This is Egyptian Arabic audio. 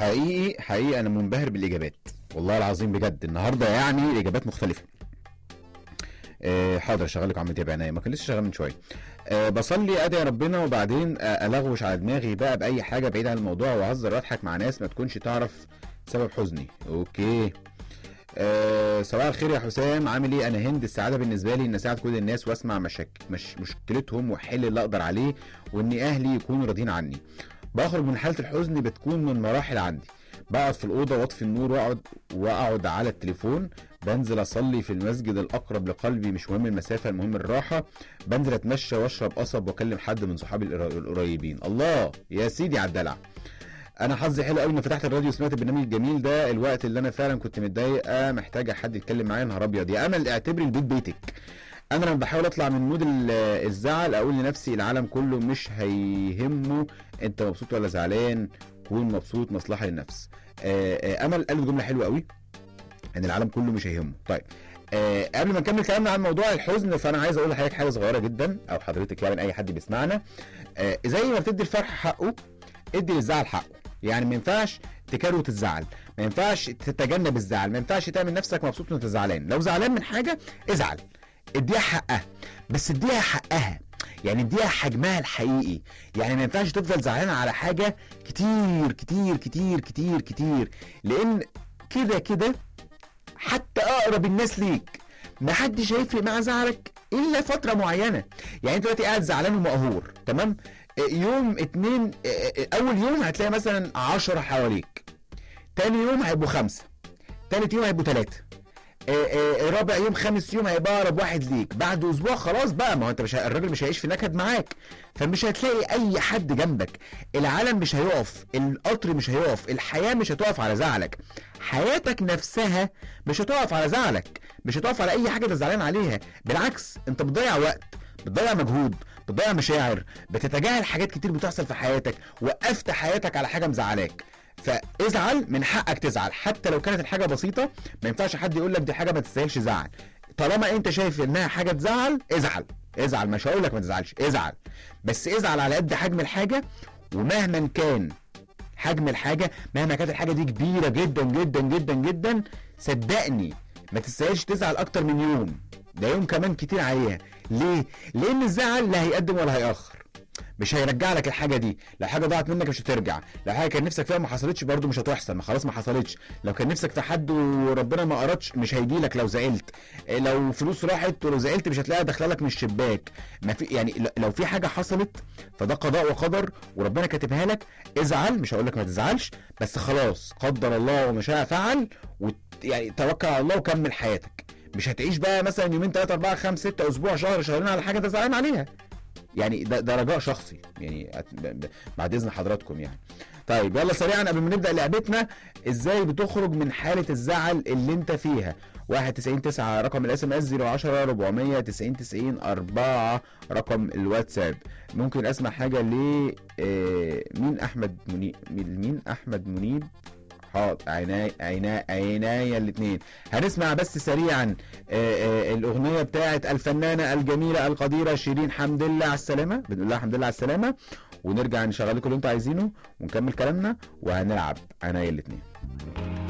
حقيقي حقيقي انا منبهر بالاجابات والله العظيم بجد النهارده يعني الاجابات مختلفه آه حاضر شغالك عم تابع عينيا ما كان لسه شغال من شويه آه بصلي ادعي ربنا وبعدين آه الغوش على دماغي بقى باي حاجه بعيد عن الموضوع واهزر واضحك مع ناس ما تكونش تعرف سبب حزني اوكي آه صباح الخير يا حسام عامل ايه انا هند السعاده بالنسبه لي ان اساعد كل الناس واسمع مشاك مش مشكلتهم واحل اللي اقدر عليه وان اهلي يكونوا راضيين عني بخرج من حاله الحزن بتكون من مراحل عندي بقعد في الاوضه واطفي النور واقعد واقعد على التليفون بنزل اصلي في المسجد الاقرب لقلبي مش مهم المسافه المهم الراحه بنزل اتمشى واشرب قصب واكلم حد من صحابي القرا- القريبين الله يا سيدي على الدلع انا حظي حلو قوي اني فتحت الراديو وسمعت البرنامج الجميل ده الوقت اللي انا فعلا كنت متضايقه محتاجه حد يتكلم معايا نهار ابيض يا امل اعتبري البيت بيتك انا لما بحاول اطلع من مود ال- الزعل اقول لنفسي العالم كله مش هيهمه انت مبسوط ولا زعلان كون مبسوط مصلحه للنفس آه، آه، امل قالت جمله حلوه قوي ان العالم كله مش هيهمه طيب آه قبل ما نكمل كلامنا عن موضوع الحزن فانا عايز اقول لحضرتك حاجه صغيره جدا او حضرتك يعني اي حد بيسمعنا آه زي ما بتدي الفرح حقه ادي للزعل حقه يعني ما ينفعش تكروت الزعل ما ينفعش تتجنب الزعل ما ينفعش تعمل نفسك مبسوط وانت زعلان لو زعلان من حاجه ازعل اديها حقها بس اديها حقها يعني اديها حجمها الحقيقي يعني ما ينفعش تفضل زعلان على حاجه كتير كتير كتير كتير كتير لان كده كده حتى اقرب الناس ليك ما حدش هيفرق مع زعلك الا فتره معينه يعني انت دلوقتي قاعد زعلان ومقهور تمام آه، يوم اتنين آه، آه، اول يوم هتلاقي مثلا عشرة حواليك تاني يوم هيبقوا خمسة تالت يوم هيبقوا تلاتة آه، آه، رابع يوم خامس يوم هيبقى اقرب واحد ليك بعد اسبوع خلاص بقى ما هو انت مش ه- الراجل مش هيعيش في نكد معاك فمش هتلاقي اي حد جنبك العالم مش هيقف القطر مش هيقف الحياه مش هتقف على زعلك حياتك نفسها مش هتقف على زعلك مش هتقف على اي حاجه انت زعلان عليها بالعكس انت بتضيع وقت بتضيع مجهود بتضيع مشاعر بتتجاهل حاجات كتير بتحصل في حياتك وقفت حياتك على حاجه مزعلاك فازعل من حقك تزعل حتى لو كانت الحاجه بسيطه ما ينفعش حد يقول لك دي حاجه ما تستاهلش زعل طالما انت شايف انها حاجه تزعل ازعل ازعل مش هقول لك ما تزعلش ازعل بس ازعل على قد حجم الحاجه ومهما كان حجم الحاجه مهما كانت الحاجه دي كبيره جدا جدا جدا جدا صدقني ما تستاهلش تزعل اكتر من يوم ده يوم كمان كتير عليها ليه لان الزعل لا هيقدم ولا هيأخر مش هيرجع لك الحاجه دي لو حاجه ضاعت منك مش هترجع لو حاجه كان نفسك فيها ما حصلتش برضو مش هتحصل ما خلاص ما حصلتش لو كان نفسك في حد وربنا ما اردش مش هيجي لك لو زعلت إيه لو فلوس راحت ولو زعلت مش هتلاقيها داخله لك من الشباك ما في يعني ل- لو في حاجه حصلت فده قضاء وقدر وربنا كاتبها لك ازعل مش هقول لك ما تزعلش بس خلاص قدر الله وما شاء فعل وت يعني توكل على الله وكمل حياتك مش هتعيش بقى مثلا يومين ثلاثة أربعة خمسة ستة أسبوع شهر شهرين على حاجة أنت زعلان عليها يعني ده, ده رجاء شخصي يعني أت- ب- ب- بعد اذن حضراتكم يعني طيب يلا سريعا قبل ما نبدا لعبتنا ازاي بتخرج من حاله الزعل اللي انت فيها 91 9 رقم الاس ام اس 010 490 90 4 رقم الواتساب ممكن اسمع حاجه ل آه، مين احمد منيب مين احمد منيب حاضر عيناي عيناي عيناي الاثنين هنسمع بس سريعا آه، آه، الاغنيه بتاعت الفنانه الجميله القديره شيرين حمد الله على السلامه بنقول لها الحمد لله على السلامه ونرجع نشغل لكم اللي انتوا عايزينه ونكمل كلامنا وهنلعب عيناي الاثنين